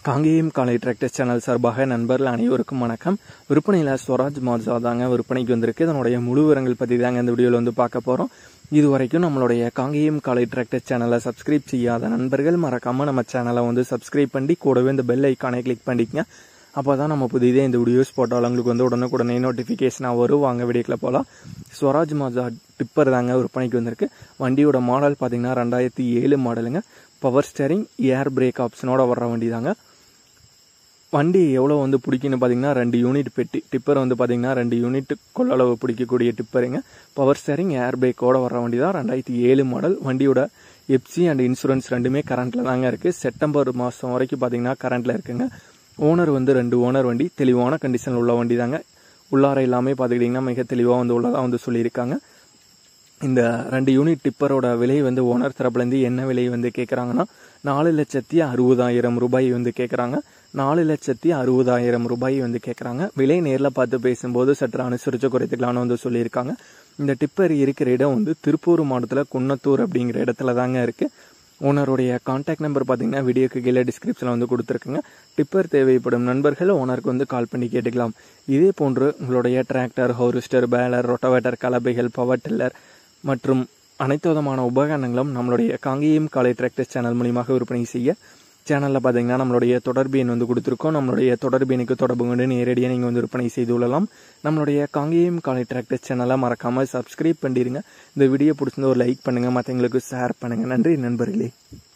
காங்கேயம் காலை tractor channel சார்பாக நண்பர்கள் அனைவருக்கும் வணக்கம் விற்பனையில் ஸ்வராஜ் மார்ஜா தாங்க விற்பனைக்கு வந்திருக்கு இதனுடைய முழு விவரங்கள் பற்றி தாங்க இந்த வீடியோவில் வந்து பார்க்க போகிறோம் இது வரைக்கும் நம்மளுடைய காங்கேயம் காலை டிராக்டர் சேனலை சப்ஸ்கிரைப் செய்யாத நண்பர்கள் மறக்காமல் நம்ம சேனலை வந்து சப்ஸ்கிரைப் பண்ணி கூடவே இந்த பெல் ஐக்கானை கிளிக் பண்ணிக்கங்க அப்போ தான் நம்ம புதிதே இந்த வீடியோஸ் போட்டாலும் உங்களுக்கு வந்து உடனுக்குடனே நோட்டிஃபிகேஷனாக வரும் வாங்க வீடியோக்கில் போகலாம் ஸ்வராஜ் மாஜா டிப்பர் தாங்க விற்பனைக்கு வந்திருக்கு வண்டியோட மாடல் பார்த்தீங்கன்னா ரெண்டாயிரத்தி ஏழு மாடலுங்க பவர் ஸ்டேரிங் ஏர் பிரேக் ஆப்ஷனோட வர்ற வண்டி தாங்க வண்டி எவ்வளோ வந்து பிடிக்குன்னு பார்த்தீங்கன்னா ரெண்டு யூனிட் பெட்டி டிப்பர் வந்து பார்த்தீங்கன்னா ரெண்டு யூனிட் கொள்ளளவு பிடிக்கக்கூடிய டிப்பருங்க பவர் ஸ்டேரிங் ஏர் பிரேக்கோட வர வண்டி தான் ரெண்டாயிரத்தி ஏழு மாடல் வண்டியோட எப்சி அண்ட் இன்சூரன்ஸ் ரெண்டுமே கரண்ட்டில் தாங்க இருக்குது செப்டம்பர் மாதம் வரைக்கும் பார்த்தீங்கன்னா கரண்ட்டில் இருக்குங்க ஓனர் வந்து ரெண்டு ஓனர் வண்டி தெளிவான கண்டிஷனில் உள்ள வண்டி தாங்க உள்ளார எல்லாமே பார்த்துக்கிட்டிங்கன்னா மிக தெளிவாக வந்து உள்ளதாக வந்து சொல்லியிருக்காங்க இந்த ரெண்டு யூனிட் டிப்பரோட விலை வந்து ஓனர் தரப்புலேருந்து என்ன விலை வந்து கேட்குறாங்கன்னா நாலு லட்சத்தி அறுபதாயிரம் ரூபாய் வந்து கேட்குறாங்க நாலு லட்சத்தி அறுபதாயிரம் ரூபாய் வந்து கேட்குறாங்க விலை நேரில் பார்த்து பேசும்போது சற்று அனுசரித்து குறைத்துக்கலாம்னு வந்து சொல்லியிருக்காங்க இந்த டிப்பர் இருக்கிற இடம் வந்து திருப்பூர் மாவட்டத்தில் குன்னத்தூர் அப்படிங்கிற இடத்துல தாங்க இருக்குது ஓனருடைய கான்டாக்ட் நம்பர் பார்த்தீங்கன்னா வீடியோக்கு கீழே டிஸ்கிரிப்ஷனில் வந்து கொடுத்துருக்குங்க டிப்பர் தேவைப்படும் நண்பர்கள் ஓனருக்கு வந்து கால் பண்ணி கேட்டுக்கலாம் இதே போன்று உங்களுடைய டிராக்டர் ஹோரிஸ்டர் பேலர் ரொட்டவேட்டர் கலப்பைகள் பவர் டில்லர் மற்றும் அனைத்து விதமான உபகரணங்களும் நம்மளுடைய காங்கேயம் காலை டிராக்டர் சேனல் மூலியமாக விற்பனை செய்ய சேனலில் பார்த்தீங்கன்னா நம்மளுடைய தொடர்பு எண் வந்து கொடுத்துருக்கோம் நம்மளுடைய தொடர்பு எண்ணுக்கு தொடர்பு கொண்டு நேரடியாக நீங்கள் வந்து விற்பனை செய்து கொள்ளலாம் நம்மளுடைய காங்கேயம் காலை டிராக்டர் சேனலை மறக்காமல் சப்ஸ்கிரைப் பண்ணிடுங்க இந்த வீடியோ பிடிச்சிருந்த ஒரு லைக் பண்ணுங்கள் மற்றவங்களுக்கு ஷேர் பண்ணுங்கள் நன்றி நண்பர்களே